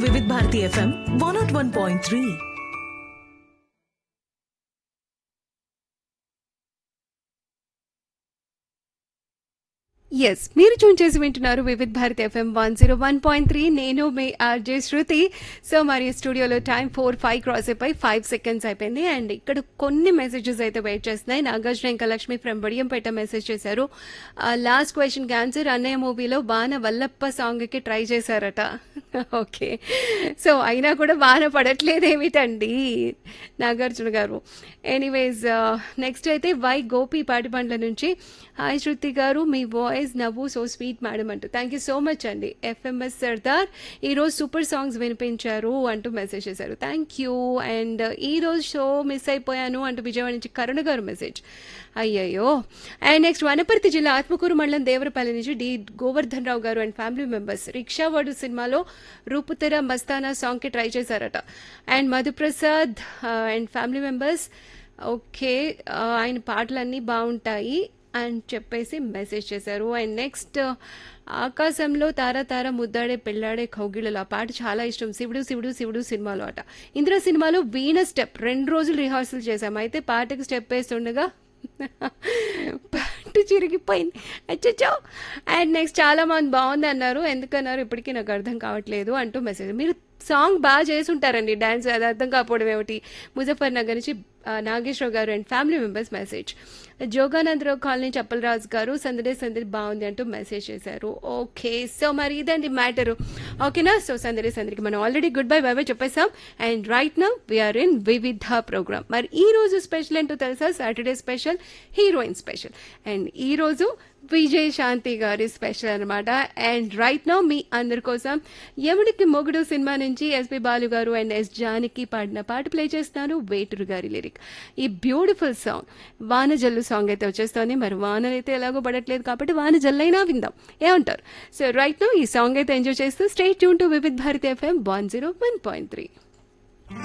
Vividh Bharati FM one nought one point three yes మీరు tune చేసి వింటున్నారు Vividh Bharat FM one zero one point three నేను మీ ఆర్జే శృతి సో మరి స్టూడియోలో టైం ఫోర్ ఫైవ్ క్రాస్ అయిపోయి ఫైవ్ సెకండ్స్ అయిపోయింది అండ్ ఇక్కడ కొన్ని మెసేజెస్ అయితే వెయిట్ చేస్తున్నాయి నాగార్జున ఇంకా లక్ష్మి ఫ్రమ్ బడియంపేట మెసేజ్ చేశారు లాస్ట్ క్వశ్చన్ ఆన్సర్ అన్నయ్య మూవీలో బాణ వల్లప్ప సాంగ్కి ట్రై చేశారట ఓకే సో అయినా కూడా బాణ పడట్లేదు ఏమిటండి నాగార్జున గారు ఎనీవేస్ నెక్స్ట్ అయితే వై గోపి పాటిపండ్ల నుంచి హాయ్ శృతి గారు మీ వాయిస్ నవ్వు సో స్వీట్ మేడం అంటూ థ్యాంక్ యూ సో మచ్ అండి ఎఫ్ఎంఎస్ సర్దార్ ఈరోజు సూపర్ సాంగ్స్ వినిపించారు అంటూ మెసేజ్ చేశారు థ్యాంక్ యూ అండ్ ఈరోజు షో మిస్ అయిపోయాను అంటూ విజయవాడ నుంచి కరుణ గారు మెసేజ్ అయ్యయ్యో అండ్ నెక్స్ట్ వనపర్తి జిల్లా ఆత్మకూరు మండలం దేవరపల్లి నుంచి డి గోవర్ధన్ రావు గారు అండ్ ఫ్యామిలీ మెంబర్స్ రిక్షావాడు సినిమాలో రూపుతెర మస్తానా సాంగ్కి ట్రై చేశారట and Madhuprasad and family members okay ఆయన పాటలన్నీ బాగుంటాయి అని చెప్పేసి మెసేజ్ చేశారు అండ్ నెక్స్ట్ ఆకాశంలో తార తార ముద్దాడే పెళ్ళాడే కౌగిళ్ళలో ఆ పాట చాలా ఇష్టం శివుడు శివుడు శివుడు సినిమాలో అట ఇంద్ర సినిమాలో వీణ స్టెప్ రెండు రోజులు రిహార్సల్ చేశాం అయితే పాటకి స్టెప్ వేస్తుండగా పట్టు చిరిగిపోయింది అచ్చచ్చో అండ్ నెక్స్ట్ చాలా మంది బాగుంది అన్నారు ఎందుకన్నారు ఇప్పటికీ నాకు అర్థం కావట్లేదు అంటూ మెసేజ్ మీరు సాంగ్ బాగా చేసి ఉంటారండి డ్యాన్స్ అది అర్థం కాకపోవడం ఏమిటి ముజఫర్ నగర్ నుంచి ఆ, Nageswara Rao garu and family members message Jogananda Rao colony Chappalaraju garu సందడే సందడి బాగుంది అంటూ మెసేజ్ చేశారు ఓకే సో మరి ఇదండి మ్యాటరు ఓకేనా సో సందడి సందడికి మనం already good bye bye bye చెప్పేసాం and right now we are in Vividh programme మరి ఈ రోజు స్పెషల్ ఏంటో తెలుసా Saturday special heroine special and ఈ రోజు విజయ్ శాంతి గారి స్పెషల్ అనమాట అండ్ రైట్ నౌ మీ అందరి కోసం యముడికి మొగుడు సినిమా నుంచి ఎస్పి బాలు గారు అండ్ ఎస్ జానకి పాడిన పాట ప్లే చేస్తున్నాను వేటూరు గారి లిరిక్ ఈ బ్యూటిఫుల్ సాంగ్ వానజల్లు సాంగ్ అయితే వచ్చేస్తోంది మరి వానలు అయితే ఎలాగో పడట్లేదు కాబట్టి వాన జల్లైనా విందాం ఏమంటారు సో రైట్ నౌ ఈ సాంగ్ అయితే ఎంజాయ్ చేస్తూ stay tune to Vividh Bharati FM one zero one point three